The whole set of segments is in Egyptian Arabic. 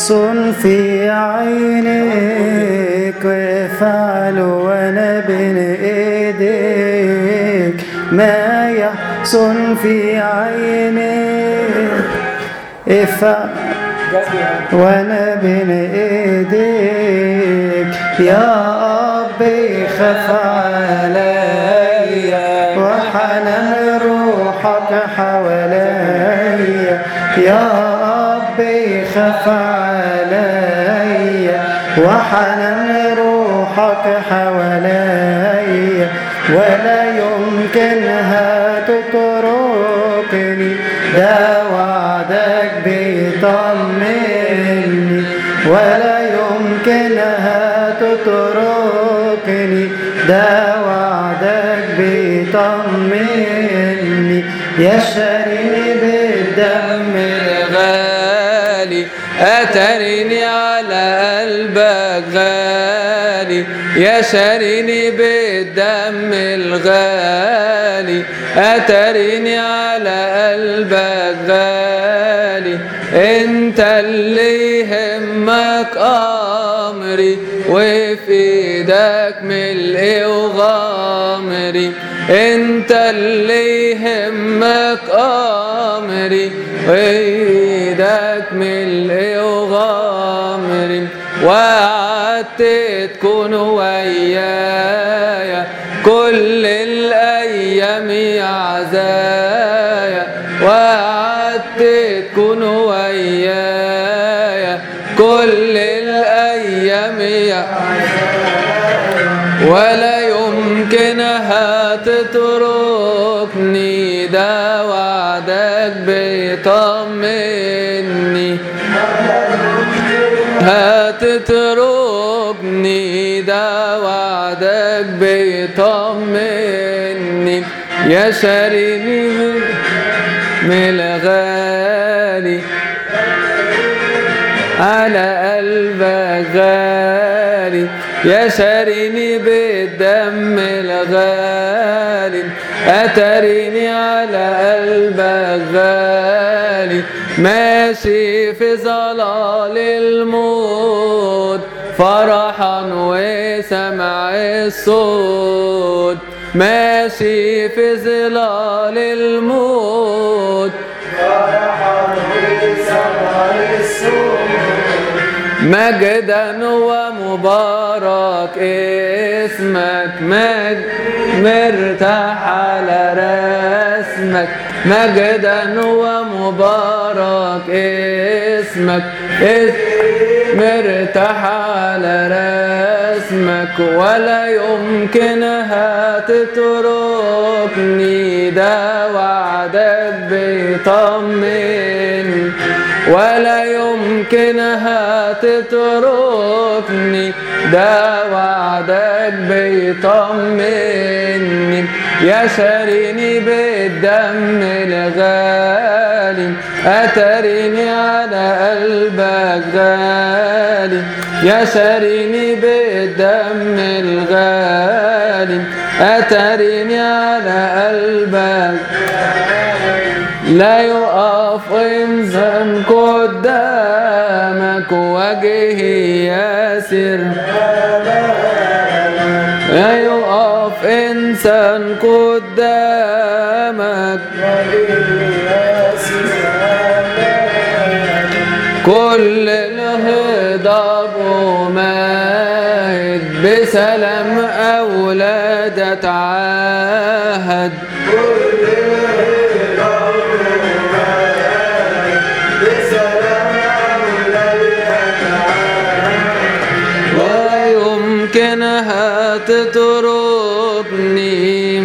يحسن في عينك وافعل وانا بين ايديك ما يحسن في عينك افعل وانا بين ايديك يا ربي خف عليا وحنان روحك حواليا يا ربي خف عليا وحنان روحك حواليا ولا يمكنها تتركني ده وعدك بيطمني ولا يمكنها تتركني ده وعدك بيطمني يشتريني بالدم الغالي أترني على قلبك غالي يا شاريني بالدم الغالي أترني على قلبك غالي انت اللي يهمك امري وفي ايدك ملء وغامري انت اللي يهمك امري وايدك ملء وغامري وقعدت تكون ويايا كل الايام يا عزايا وقعدت تكون ويايا كل الايام يا ولا يمكنها تتركني ده وعدك بيطمني هتتركني ده وعدك بيطمني يا شاريني من الغالي على قلبك غالي يا شاريني بالدم الغالي أتريني على قلبك غالي ماشي في ظلال الموت فرحا وسمع الصوت ماشي في ظلال الموت مجدا ومبارك اسمك مج مرتاح على رسمك مجدا ومبارك اسمك اس مرتاح على رسمك ولا يمكنها تتركني ده وعدك بيطمن ولا يمكنها تتركني ده وعدك بيطمني يا شاريني بالدم الغالي أتريني على قلبك غالي يا شاريني بالدم الغالي أتريني على قلبك لا يقف إنسان قدامك وجهي ياسر لا يقف إنسان قدامك كل الهضاب وماهد بسلام أولاد تعاهد لا يمكنها تتركني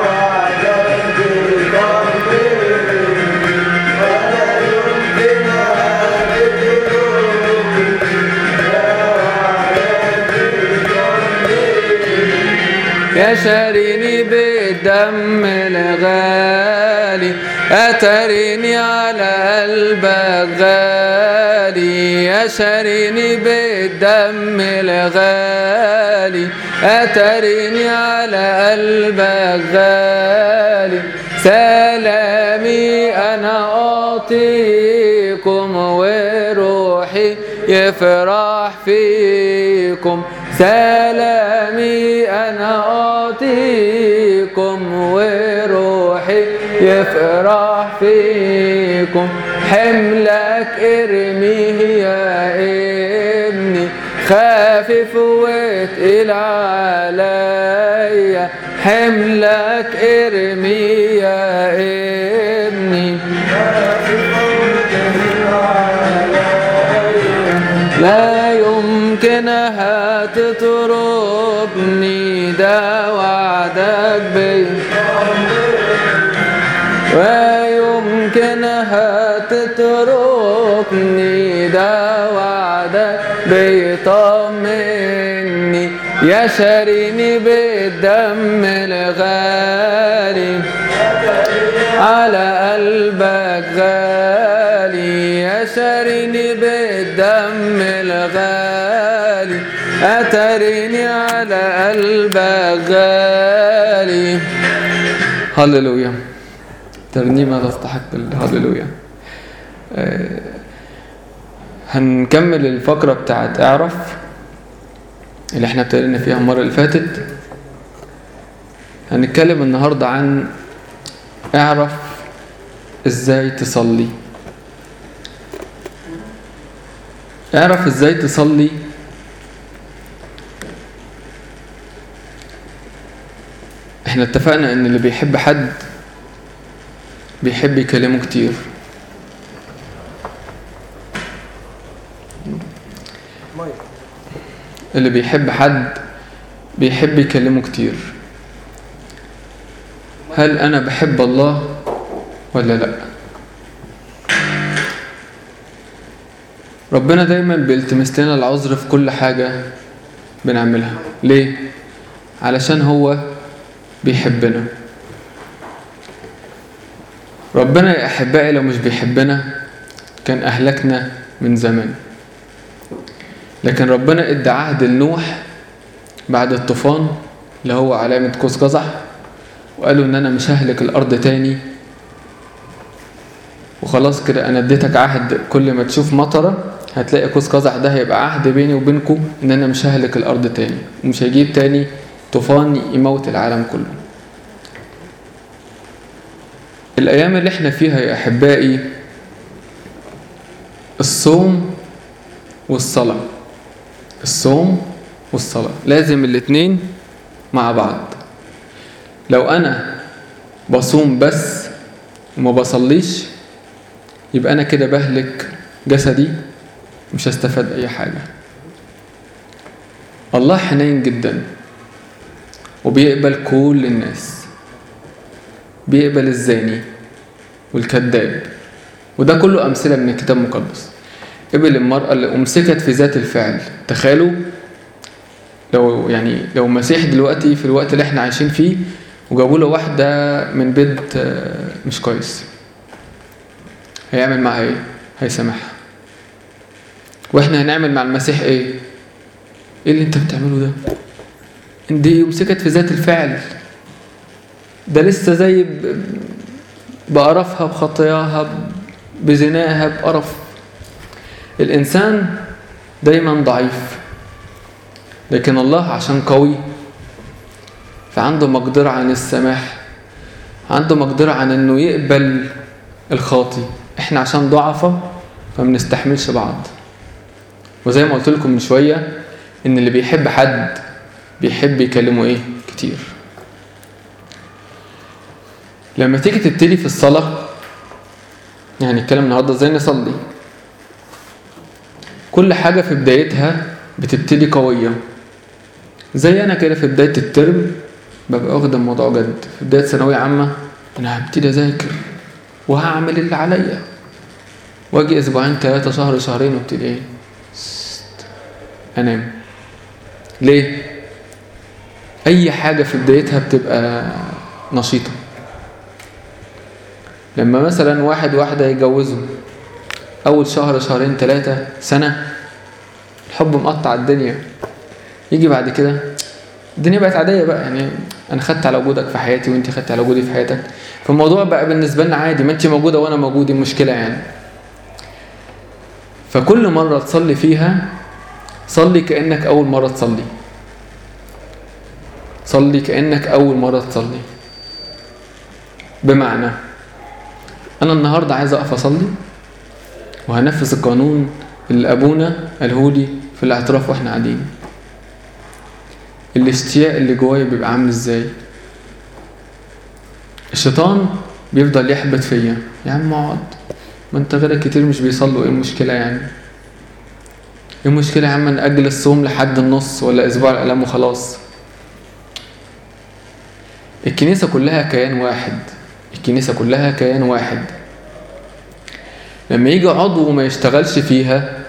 يا شاريني بالدم الغالي أتريني على قلبك غالي يا شاريني بالدم الغالي أتريني على قلبك غالي سلامي أنا أعطيكم وروحي يفرح فيكم سلامي أنا أعطيكم وروحي يفرح فيكم حملك ارميه يا ابني خافف وتقيل عليا حملك ارمي يا ابني لا يمكنها تطربني ده وعدك بي ويمكنها تتركني ده وعدك بيطمني يشريني بالدم الغالي على قلبك غالي يشريني بالدم الغالي أتريني على قلبك غالي هللويا ترنيمة تستحق الهللويا آه، هنكمل الفقرة بتاعت اعرف اللي احنا ابتدينا فيها المرة اللي فاتت هنتكلم النهاردة عن اعرف ازاي تصلي اعرف ازاي تصلي احنا اتفقنا ان اللي بيحب حد بيحب يكلمه كتير اللي بيحب حد بيحب يكلمه كتير هل انا بحب الله ولا لا ربنا دايما بيلتمس لنا العذر في كل حاجة بنعملها ليه علشان هو بيحبنا ربنا يا أحبائي لو مش بيحبنا كان أهلكنا من زمان لكن ربنا ادى عهد لنوح بعد الطوفان اللي هو علامة قوس قزح وقالوا ان انا مش ههلك الارض تاني وخلاص كده انا اديتك عهد كل ما تشوف مطرة هتلاقي قوس قزح ده هيبقى عهد بيني وبينكم ان انا مش ههلك الارض تاني ومش هيجيب تاني طوفان يموت العالم كله الايام اللي احنا فيها يا احبائي الصوم والصلاة الصوم والصلاة لازم الاتنين مع بعض لو انا بصوم بس وما بصليش يبقى انا كده بهلك جسدي مش هستفاد اي حاجة الله حنين جدا وبيقبل كل الناس بيقبل الزاني والكذاب وده كله أمثلة من الكتاب المقدس قبل المرأة اللي أمسكت في ذات الفعل تخيلوا لو يعني لو مسيح دلوقتي في الوقت اللي احنا عايشين فيه وجابوا له واحدة من بيت آه، مش كويس هيعمل معاها ايه؟ هيسامحها واحنا هنعمل مع المسيح ايه؟ ايه اللي انت بتعمله ده؟ دي أمسكت في ذات الفعل ده لسه زي ب- بقرفها بخطاياها بزناها بقرف الإنسان دايما ضعيف لكن الله عشان قوي فعنده مقدرة عن السماح عنده مقدرة عن انه يقبل الخاطي احنا عشان ضعفة فما بنستحملش بعض وزي ما قلت لكم من شوية ان اللي بيحب حد بيحب يكلمه ايه كتير لما تيجي تبتدي في الصلاة يعني نتكلم النهارده ازاي نصلي كل حاجة في بدايتها بتبتدي قوية زي أنا كده في بداية الترم ببقى واخد الموضوع جد في بداية ثانوية عامة أنا هبتدي أذاكر وهعمل اللي عليا واجي أسبوعين ثلاثة شهر شهرين وابتدي إيه ست، أنام ليه؟ أي حاجة في بدايتها بتبقى نشيطة لما مثلا واحد واحدة يتجوزوا أول شهر شهرين ثلاثة سنة الحب مقطع الدنيا يجي بعد كده الدنيا بقت عادية بقى يعني أنا خدت على وجودك في حياتي وأنت خدت على وجودي في حياتك فالموضوع بقى بالنسبة لنا عادي ما أنت موجودة وأنا موجود المشكلة يعني فكل مرة تصلي فيها صلي كأنك أول مرة تصلي صلي كأنك أول مرة تصلي بمعنى أنا النهاردة عايز أقف أصلي وهنفذ القانون اللي أبونا قالهولي في الاعتراف وإحنا قاعدين الاشتياق اللي جوايا بيبقى عامل إزاي الشيطان بيفضل يحبط فيا يا عم اقعد ما انت غيرك كتير مش بيصلوا ايه المشكلة يعني ايه المشكلة يا عم نأجل الصوم لحد النص ولا اسبوع الالام وخلاص الكنيسة كلها كيان واحد الكنيسة كلها كيان واحد لما يجي عضو وما يشتغلش فيها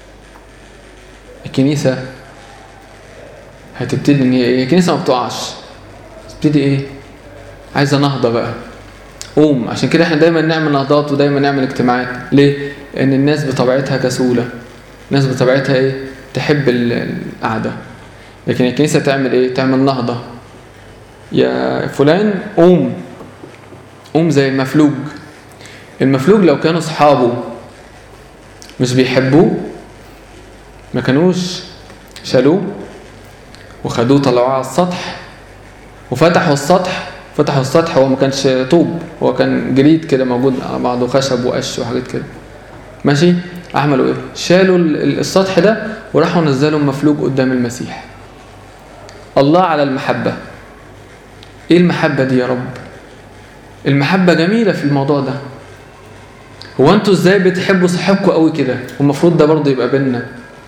الكنيسة هتبتدي ان هي ايه الكنيسة ما بتقعش تبتدي ايه عايزة نهضة بقى قوم عشان كده احنا دايما نعمل نهضات ودايما نعمل اجتماعات ليه؟ لان الناس بطبيعتها كسولة الناس بطبيعتها ايه تحب القعدة لكن الكنيسة تعمل ايه تعمل نهضة يا فلان قوم قوم زي المفلوج المفلوج لو كانوا اصحابه مش بيحبوه ما كانوش شالوه وخدوه طلعوه على السطح وفتحوا السطح فتحوا السطح هو ما كانش طوب هو كان جريد كده موجود على بعضه خشب وقش وحاجات كده ماشي عملوا ايه شالوا السطح ده وراحوا نزلوا مفلوج قدام المسيح الله على المحبة ايه المحبة دي يا رب المحبة جميلة في الموضوع ده هو انتوا ازاي بتحبوا صاحبكم قوي كده والمفروض ده برضه يبقى بينا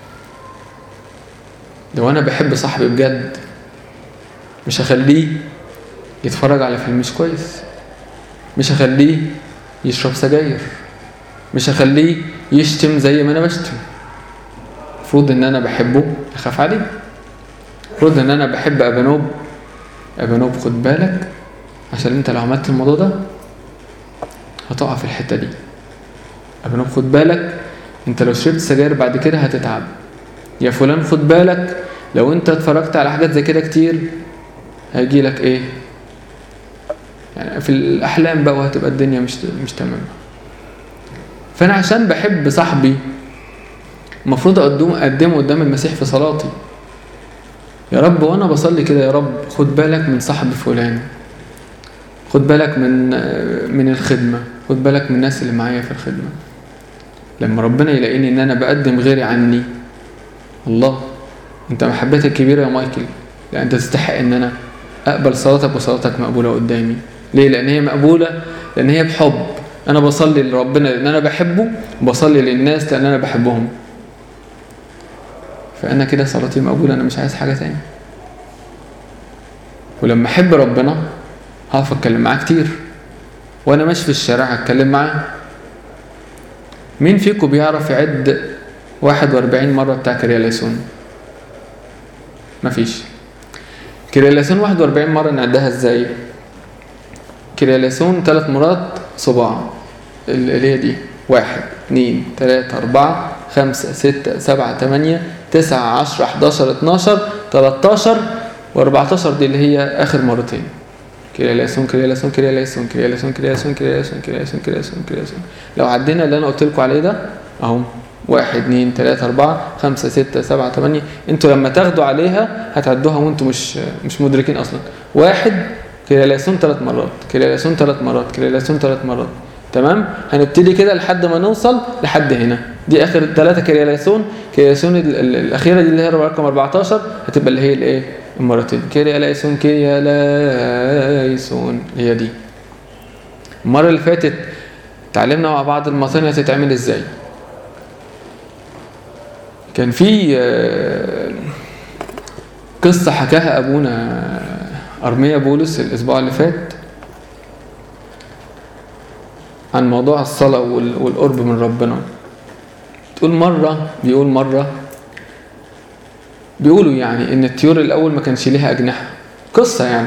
لو انا بحب صاحبي بجد مش هخليه يتفرج على فيلم مش كويس مش هخليه يشرب سجاير مش هخليه يشتم زي ما انا بشتم المفروض ان انا بحبه اخاف عليه المفروض ان انا بحب ابانوب ابانوب خد بالك عشان انت لو عملت الموضوع ده هتقع في الحته دي ابانوب خد بالك انت لو شربت سجاير بعد كده هتتعب يا فلان خد بالك لو انت اتفرجت على حاجات زي كده كتير هيجي لك ايه يعني في الاحلام بقى وهتبقى الدنيا مش مش تمام فانا عشان بحب صاحبي المفروض اقدمه اقدمه قدام المسيح في صلاتي يا رب وانا بصلي كده يا رب خد بالك من صاحبي فلان خد بالك من من الخدمه خد بالك من الناس اللي معايا في الخدمه لما ربنا يلاقيني ان انا بقدم غيري عني الله انت محبتك كبيره يا مايكل لا انت تستحق ان انا اقبل صلاتك وصلاتك مقبوله قدامي ليه لان هي مقبوله لان هي بحب انا بصلي لربنا لان انا بحبه وبصلي للناس لان انا بحبهم فانا كده صلاتي مقبوله انا مش عايز حاجه تاني ولما احب ربنا هقف اتكلم معاه كتير وانا ماشي في الشارع هتكلم معاه مين فيكم بيعرف يعد 41 مره بتاع كرياليسون مفيش كرياليسون 41 مره نعدها ازاي كرياليسون ثلاث مرات صباع اللي هي دي واحد اتنين تلاتة أربعة خمسة ستة سبعة تمانية تسعة عشرة حداشر اتناشر تلاتاشر وأربعتاشر دي اللي هي آخر مرتين كرياليسون كرياليسون كرياليسون كرياليسون كرياليسون كرياليسون كرياليسون كرياليسون كرياليسون لو عدينا اللي أنا قلت لكم عليه ده أهو واحد اتنين تلاتة أربعة خمسة ستة سبعة تمانية انتوا لما تاخدوا عليها هتعدوها وانتوا مش مش مدركين أصلا واحد كرياليسون ثلاث مرات كرياليسون ثلاث مرات كرياليسون ثلاث مرات تمام هنبتدي كده لحد ما نوصل لحد هنا دي اخر ثلاثه كرياليسون كرياليسون الاخيره دي اللي هي رقم 14 هتبقى اللي هي الايه المرتين كرياليسون كرياليسون هي دي المره اللي فاتت اتعلمنا مع بعض المطانية هتتعمل ازاي كان في قصة حكاها أبونا أرميا بولس الأسبوع اللي فات عن موضوع الصلاة والقرب من ربنا تقول مرة بيقول مرة بيقولوا يعني إن الطيور الأول ما كانش ليها أجنحة قصة يعني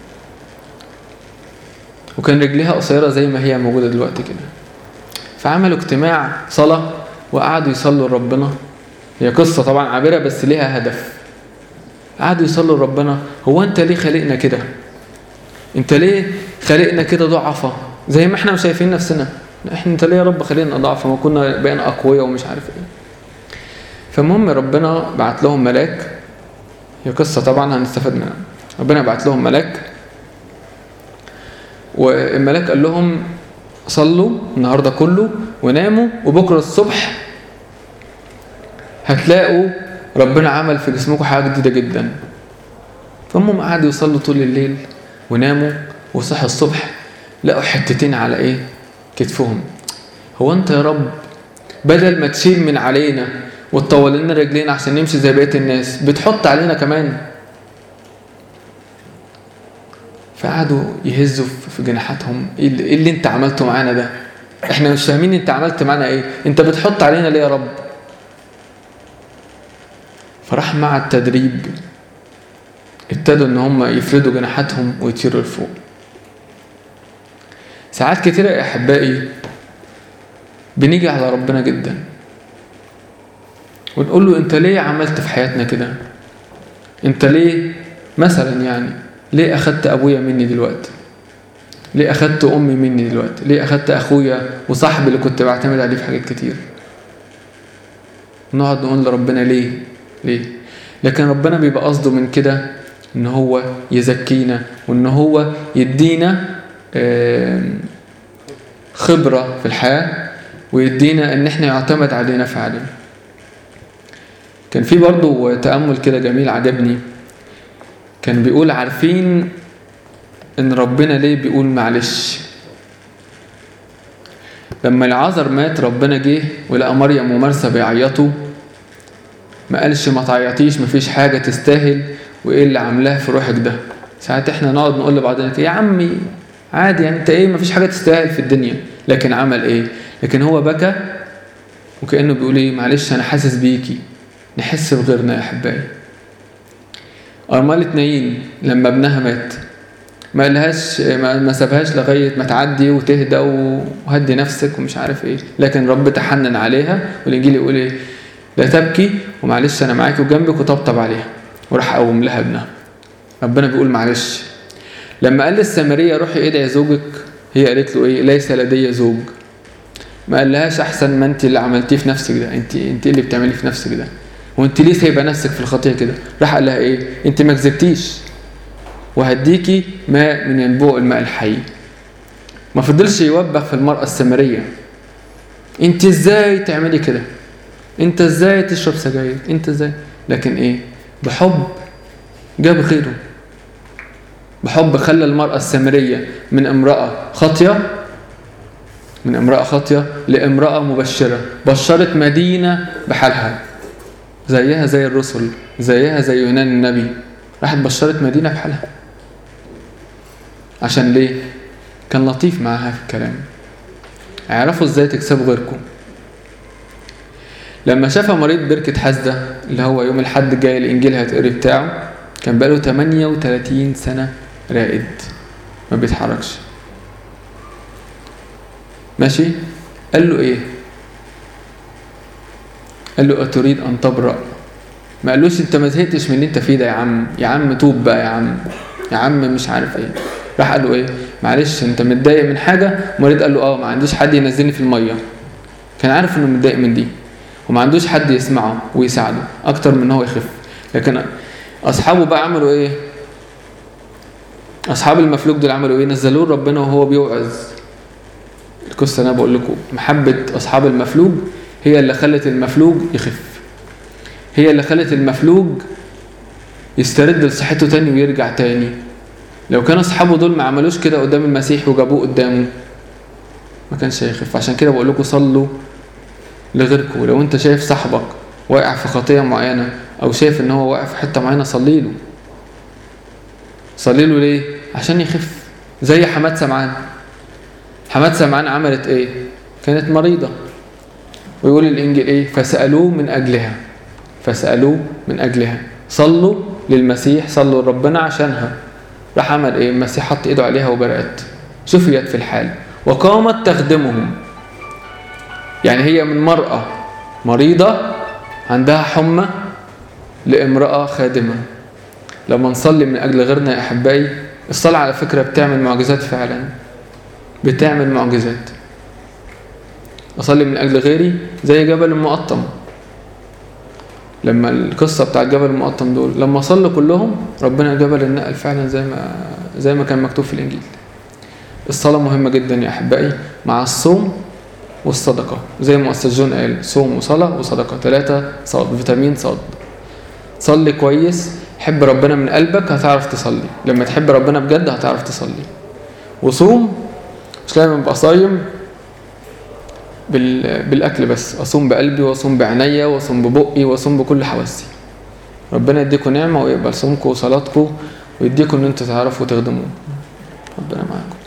وكان رجليها قصيرة زي ما هي موجودة دلوقتي كده فعملوا اجتماع صلاة وقعدوا يصلوا لربنا هي قصة طبعا عابرة بس ليها هدف قعدوا يصلوا لربنا هو انت ليه خلقنا كده انت ليه خلقنا كده ضعفة زي ما احنا شايفين نفسنا احنا انت ليه يا رب خلقنا ضعفة ما كنا بقينا اقوياء ومش عارف ايه فالمهم ربنا بعت لهم ملاك هي قصة طبعا هنستفاد منها ربنا بعت لهم ملاك والملاك قال لهم صلوا النهاردة كله وناموا وبكرة الصبح هتلاقوا ربنا عمل في جسمكم حاجة جديدة جدا فهم قعدوا يصلوا طول الليل وناموا وصحوا الصبح لقوا حتتين على ايه كتفهم هو انت يا رب بدل ما تشيل من علينا وتطول لنا رجلينا عشان نمشي زي بقيه الناس بتحط علينا كمان فقعدوا يهزوا في جناحاتهم ايه اللي, إيه اللي انت عملته معانا ده احنا مش فاهمين انت عملت معانا ايه انت بتحط علينا ليه يا رب فراح مع التدريب ابتدوا ان هم يفردوا جناحاتهم ويطيروا لفوق ساعات كتيرة يا احبائي بنيجي على ربنا جدا ونقول له انت ليه عملت في حياتنا كده انت ليه مثلا يعني ليه اخدت ابويا مني دلوقتي ليه اخدت امي مني دلوقتي ليه اخدت اخويا وصاحبي اللي كنت بعتمد عليه في حاجات كتير نقعد نقول لربنا ليه ليه لكن ربنا بيبقى قصده من كده ان هو يزكينا وان هو يدينا خبرة في الحياة ويدينا ان احنا يعتمد علينا فعلا كان في برضو تأمل كده جميل عجبني كان بيقول عارفين ان ربنا ليه بيقول معلش لما العذر مات ربنا جه ولقى مريم ومرسى بيعيطوا ما قالش ما تعيطيش مفيش حاجة تستاهل وايه اللي عاملاه في روحك ده ساعات احنا نقعد نقول لبعضنا يا عمي عادي يعني انت ايه مفيش حاجة تستاهل في الدنيا لكن عمل ايه لكن هو بكى وكأنه بيقول ايه معلش انا حاسس بيكي نحس بغيرنا يا احبائي أرملة نايين لما ابنها مات ما قالهاش ما سابهاش لغاية ما تعدي وتهدى وهدي نفسك ومش عارف ايه لكن رب تحنن عليها والإنجيل يقول ايه لا تبكي ومعلش أنا معاك وجنبك وطبطب عليها وراح قوم لها ابنها ربنا بيقول معلش لما قال للسامرية روحي ادعي زوجك هي قالت له ايه ليس لدي زوج ما قالهاش احسن ما انت اللي عملتيه في نفسك ده انت انت اللي بتعمليه في نفسك ده وانت ليه سايبه نفسك في الخطيه كده راح قال لها ايه انت ما كذبتيش وهديكي ماء من ينبوع الماء الحي ما فضلش يوبخ في المرأة السامرية انت ازاي تعملي كده انت ازاي تشرب سجاير انت ازاي لكن ايه بحب جاب غيره بحب خلى المرأة السامرية من امرأة خاطية من امرأة خاطية لامرأة مبشرة بشرت مدينة بحالها زيها زي الرسل زيها زي يونان النبي راحت بشرت مدينة بحالها عشان ليه كان لطيف معاها في الكلام اعرفوا ازاي تكسبوا غيركم لما شافها مريض بركة حسدة اللي هو يوم الحد الجاي الإنجيل هتقري بتاعه كان بقاله 38 سنة رائد ما بيتحركش ماشي قال له ايه قال له أتريد أن تبرأ ما قالوش انت ما زهقتش من اللي انت فيه ده يا عم يا عم توب بقى يا عم يا عم مش عارف ايه راح قال له ايه معلش انت متضايق من حاجه مريض قال له اه ما عنديش حد ينزلني في الميه كان عارف انه متضايق من دي وما عندوش حد يسمعه ويساعده اكتر من هو يخف لكن اصحابه بقى عملوا ايه اصحاب المفلوج دول عملوا ايه نزلوه ربنا وهو بيوعظ القصه انا بقول لكم محبه اصحاب المفلوج هي اللي خلت المفلوج يخف هي اللي خلت المفلوج يسترد لصحته تاني ويرجع تاني لو كان اصحابه دول ما عملوش كده قدام المسيح وجابوه قدامه ما كانش هيخف عشان كده بقول لكم صلوا لغيركم ولو انت شايف صاحبك واقع في خطيه معينه او شايف ان هو واقع في حته معينه صلي له صلي له ليه عشان يخف زي حماد سمعان حماد سمعان عملت ايه كانت مريضه ويقول الانجيل ايه فسالوه من اجلها فسالوه من اجلها صلوا للمسيح صلوا لربنا عشانها راح عمل ايه المسيح حط ايده عليها وبرأت شفيت في الحال وقامت تخدمهم يعني هي من مرأة مريضة عندها حمى لامرأة خادمة لما نصلي من أجل غيرنا يا أحبائي الصلاة على فكرة بتعمل معجزات فعلا بتعمل معجزات أصلي من أجل غيري زي جبل المقطم لما القصة بتاع جبل المقطم دول لما صلوا كلهم ربنا جبل النقل فعلا زي ما زي ما كان مكتوب في الإنجيل الصلاة مهمة جدا يا أحبائي مع الصوم والصدقة زي ما أستاذ جون قال صوم وصلاة وصدقة ثلاثة صاد فيتامين صاد صلي كويس حب ربنا من قلبك هتعرف تصلي لما تحب ربنا بجد هتعرف تصلي وصوم مش لازم ابقى صايم بال... بالاكل بس اصوم بقلبي واصوم بعينيا واصوم ببقي واصوم بكل حواسي ربنا يديكم نعمه ويقبل صومكم وصلاتكم ويديكم ان انتوا تعرفوا تخدموه ربنا معاكم